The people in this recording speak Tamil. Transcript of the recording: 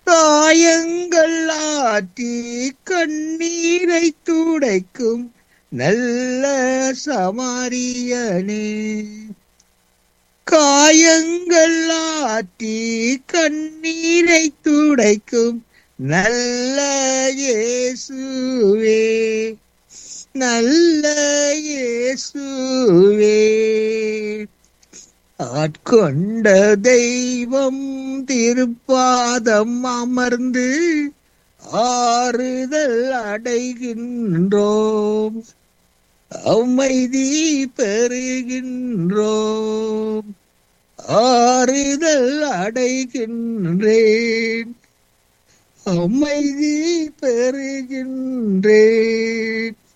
காயங்கள் ஆற்றி கண்ணீரை துடைக்கும் நல்ல சமாரியனே காயங்கள் ஆற்றி கண்ணீரை துடைக்கும் நல்ல இயேசுவே நல்ல இயேசுவே ஆட்கொண்ட தெய்வம் திருப்பாதம் அமர்ந்து ஆறுதல் அடைகின்றோம் அமைதி பெறுகின்றோம் ஆறுதல் அடைகின்றேன் அமைதி பெறுகின்றேன்